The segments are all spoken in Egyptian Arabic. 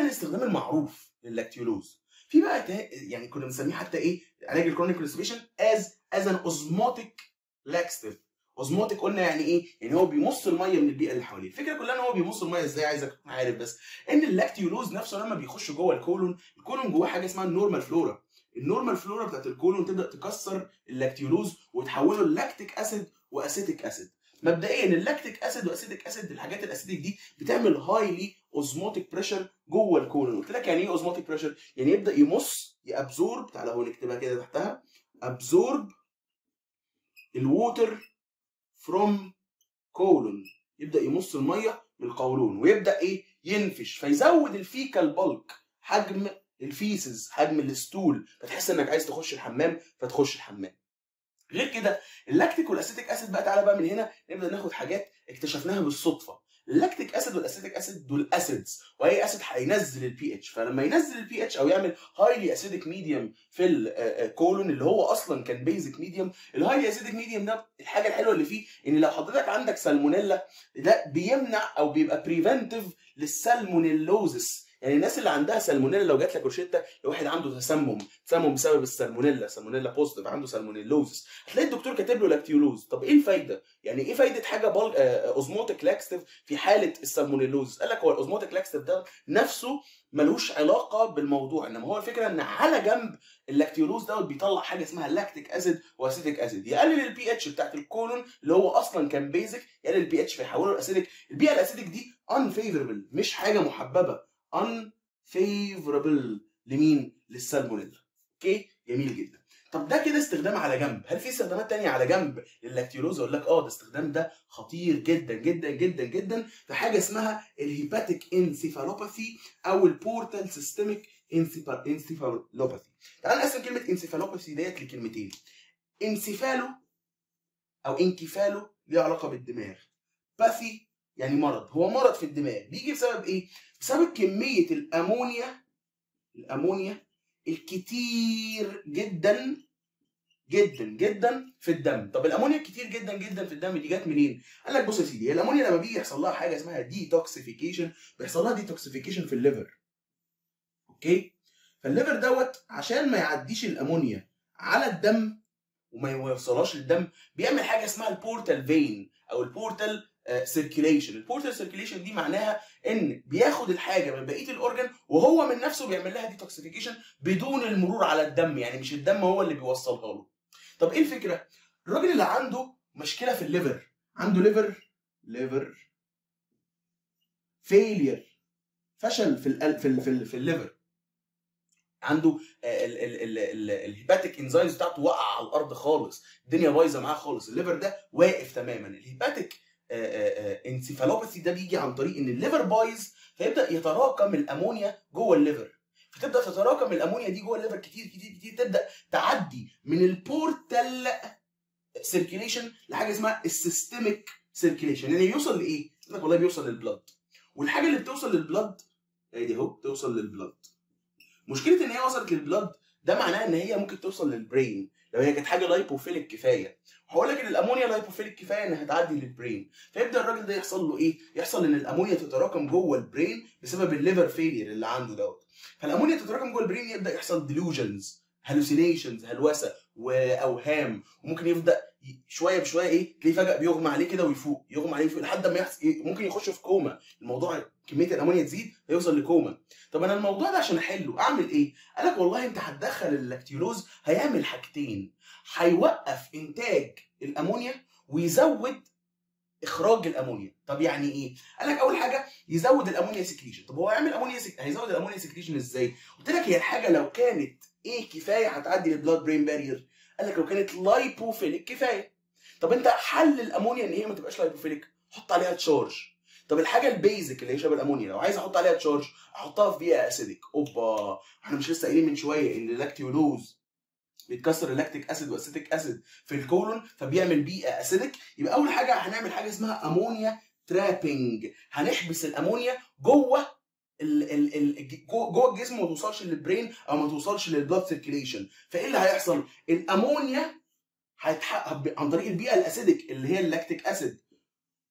الاستخدام المعروف للاكتيولوز في بقى تا- يعني كنا بنسميه حتى ايه علاج الكرونيك كونستيبيشن از از ان اوزموتيك لاكستيف اوزموتيك قلنا يعني ايه؟ يعني هو بيمص الميه من البيئه اللي حواليه، الفكره كلها ان هو بيمص الميه ازاي عايزك تكون عارف بس ان اللاكتيولوز نفسه لما بيخش جوه الكولون، الكولون جواه حاجه اسمها النورمال فلورا، النورمال فلورا بتاعت الكولون تبدا تكسر اللاكتيولوز وتحوله للاكتيك اسيد واسيتيك اسيد. مبدئيا اللاكتيك اسيد واسيتيك اسيد الحاجات الاسيتيك دي بتعمل هايلي اوزموتيك بريشر جوه الكولون، قلت لك يعني ايه اوزموتيك بريشر؟ يعني يبدا يمص يابزورب تعالى هو نكتبها كده تحتها ابزورب الووتر فروم كولون يبدا يمص الميه من القولون ويبدا ايه ينفش فيزود الفيكال بالك حجم الفيسز حجم الستول فتحس انك عايز تخش الحمام فتخش الحمام غير كده اللاكتيك والاسيتيك اسيد بقى تعالى بقى من هنا نبدا ناخد حاجات اكتشفناها بالصدفه اللاكتيك اسيد والاسيتيك اسيد دول اسيدز واي اسيد هينزل البي اتش فلما ينزل البي اتش او يعمل هايلي اسيديك ميديوم في الكولون اللي هو اصلا كان بيزك ميديوم الهايلي اسيديك ميديوم ده الحاجه الحلوه اللي فيه ان لو حضرتك عندك سالمونيلا ده بيمنع او بيبقى بريفنتيف للسالمونيلوزس يعني الناس اللي عندها سالمونيلا لو جات لك روشته لو واحد عنده تسمم تسمم بسبب السالمونيلا سالمونيلا بوزيتيف عنده سالمونيلوزس هتلاقي الدكتور كاتب له لاكتيولوز طب ايه الفايده يعني ايه فايده حاجه بال... اوزموتيك لاكستيف في حاله السالمونيلوزس قال لك هو الاوزموتيك لاكستيف ده نفسه ملوش علاقه بالموضوع انما هو الفكره ان على جنب اللاكتيولوز دوت بيطلع حاجه اسمها لاكتيك اسيد واسيتيك اسيد يقلل البي اتش بتاعت الكولون اللي هو اصلا كان بيزك يقلل البي اتش فيحوله لاسيديك البيئه الاسيديك دي unfavorable مش حاجه محببه unfavorable لمين للسالمونيلا اوكي جميل جدا طب ده كده استخدام على جنب هل في استخدامات تانية على جنب للاكتيولوز اقول لك اه ده استخدام ده خطير جدا جدا جدا جدا في حاجه اسمها الهيباتيك انسيفالوباثي او البورتال سيستميك انسيفالوباثي تعال نقسم كلمه انسيفالوباثي ديت لكلمتين انسيفالو او انكفالو ليه علاقه بالدماغ باثي يعني مرض هو مرض في الدماغ بيجي بسبب ايه بسبب كميه الامونيا الامونيا الكتير جدا جدا جدا في الدم طب الامونيا الكتير جدا جدا في الدم دي جت منين قال لك بص يا سيدي هي الامونيا لما بيجي يحصل لها حاجه اسمها ديتوكسيفيكيشن بيحصل لها ديتوكسيفيكيشن في الليفر اوكي فالليفر دوت عشان ما يعديش الامونيا على الدم وما يوصلهاش للدم بيعمل حاجه اسمها البورتال فين او البورتال سيركيليشن البورتال سيركيليشن دي معناها ان بياخد الحاجه من بقيه الاورجن وهو من نفسه بيعمل لها ديتوكسيفيكيشن بدون المرور على الدم يعني مش الدم هو اللي بيوصلها له طب ايه الفكره الراجل اللي عنده مشكله في الليفر عنده ليفر ليفر فيلير فشل في ال في ال في, ال في الليفر عنده الهيباتيك انزايمز بتاعته واقعه على الارض خالص الدنيا بايظه معاه خالص الليفر ده واقف تماما الهيباتيك انسيفالوباثي ده بيجي عن طريق ان الليفر بايظ فيبدا يتراكم الامونيا جوه الليفر فتبدا تتراكم الامونيا دي جوه الليفر كتير كتير كتير تبدا تعدي من البورتال سيركيليشن لحاجه اسمها السيستميك سيركيليشن يعني بيوصل لايه؟ يقول لك والله بيوصل للبلد والحاجه اللي بتوصل للبلد ادي اهو بتوصل للبلد مشكله ان هي وصلت للبلد ده معناه ان هي ممكن توصل للبرين لو هي كانت حاجه لايبوفيليك كفايه هقول لك ان الامونيا لايبوفيليك كفايه انها تعدي للبرين فيبدا الراجل ده يحصل له ايه يحصل ان الامونيا تتراكم جوه البرين بسبب الليفر فيلير اللي عنده دوت فالامونيا تتراكم جوه البرين يبدا يحصل ديلوجنز هلوسينيشنز هلوسه واوهام وممكن يبدا شويه بشويه ايه تلاقيه فجاه بيغمى عليه كده ويفوق يغمى عليه ويفوق لحد ما يحصل ممكن يخش في كوما الموضوع كميه الامونيا تزيد فيوصل لكوما طب انا الموضوع ده عشان احله اعمل ايه قال لك والله انت هتدخل اللاكتيولوز هيعمل حاجتين هيوقف انتاج الامونيا ويزود اخراج الامونيا طب يعني ايه قال لك اول حاجه يزود الامونيا سكريشن طب هو هيعمل امونيا سك... هيزود الامونيا سكريشن ازاي قلت لك هي الحاجه لو كانت ايه كفايه هتعدي للبلاد برين بارير قال لك لو كانت لايبوفيليك كفايه طب انت حل الامونيا ان هي ما تبقاش لايبوفيليك حط عليها تشارج طب الحاجه البيزك اللي هي شبه الامونيا لو عايز احط عليها تشارج احطها في بيئه اسيدك اوبا احنا مش لسه قايلين من شويه ان اللاكتيولوز بيتكسر اللاكتيك اسيد واسيتيك اسيد في الكولون فبيعمل بيئه اسيدك يبقى اول حاجه هنعمل حاجه اسمها امونيا ترابنج هنحبس الامونيا جوه ال ال ال جوه الجسم ما توصلش للبرين او ما توصلش للبلاد سيركيليشن فايه اللي هيحصل الامونيا هيتحقق عن طريق البيئه الاسيدك اللي هي اللاكتيك اسيد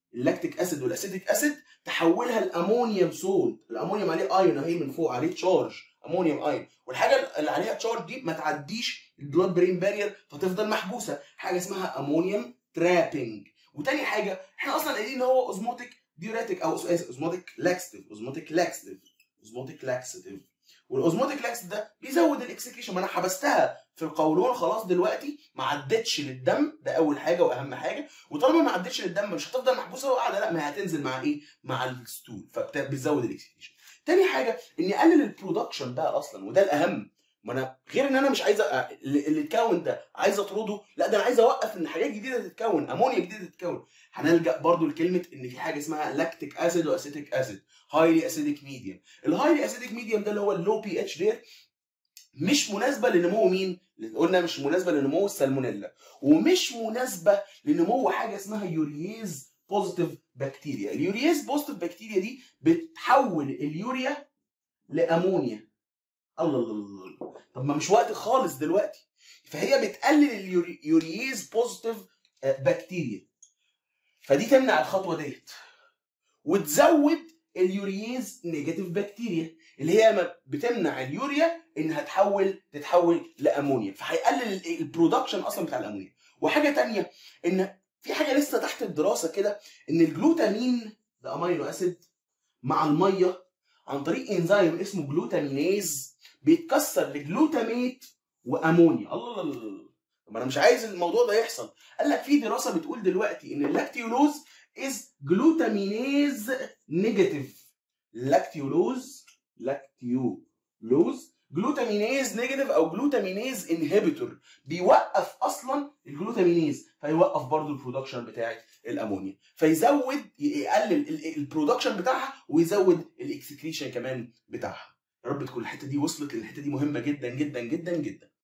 اللاكتيك اسيد والاسيتيك اسيد تحولها لامونيوم سولت الامونيوم عليه ايون اهي من فوق عليه تشارج امونيوم ايون والحاجه اللي عليها تشارج دي ما تعديش البلاد برين بارير فتفضل محبوسه حاجه اسمها امونيوم ترابنج وتاني حاجه احنا اصلا قايلين ان هو اوزموتيك ديوريتك او اوزموتيك لاكستيف اوزموتيك لاكستيف اوزموتيك لاكستيف والاوزموتيك لاكس ده بيزود الاكسكريشن ما انا حبستها في القولون خلاص دلوقتي ما عدتش للدم ده اول حاجه واهم حاجه وطالما ما عدتش للدم مش هتفضل محبوسه وقاعده لا ما هتنزل مع ايه مع الستول فبتزود الاكسكريشن تاني حاجه اني اقلل البرودكشن ده اصلا وده الاهم ما انا غير ان انا مش عايز أ... اللي اتكون ده عايز اطرده لا ده انا عايز اوقف ان حاجات جديده تتكون امونيا جديده تتكون هنلجا برضو لكلمه ان في حاجه اسمها لاكتيك اسيد واسيتيك اسيد هايلي اسيديك ميديوم الهايلي اسيديك ميديوم ده اللي هو اللو بي اتش ديت مش مناسبه لنمو مين قلنا مش مناسبه لنمو السالمونيلا ومش مناسبه لنمو حاجه اسمها يورييز بوزيتيف بكتيريا اليورييز بوزيتيف بكتيريا دي بتحول اليوريا لامونيا الله الله الله طب ما مش وقت خالص دلوقتي فهي بتقلل اليورييز بوزيتيف بكتيريا فدي تمنع الخطوه ديت وتزود اليورييز نيجاتيف بكتيريا اللي هي بتمنع اليوريا انها تحول تتحول لامونيا فهيقلل البرودكشن اصلا بتاع الامونيا وحاجه تانية ان في حاجه لسه تحت الدراسه كده ان الجلوتامين ده امينو اسيد مع الميه عن طريق انزيم اسمه جلوتامينيز بيتكسر لجلوتاميت وامونيا الله الله الله طب انا مش عايز الموضوع ده يحصل قال لك في دراسه بتقول دلوقتي ان اللاكتيولوز از جلوتامينيز نيجاتيف لاكتيولوز لاكتيولوز جلوتامينيز نيجاتيف او جلوتامينيز انهبيتور بيوقف اصلا الجلوتامينيز فيوقف برضو البرودكشن بتاعه الامونيا فيزود يقلل البرودكشن بتاعها ويزود الاكسكريشن كمان بتاعها يا رب تكون الحته دي وصلت لان الحته دي مهمه جدا جدا جدا جدا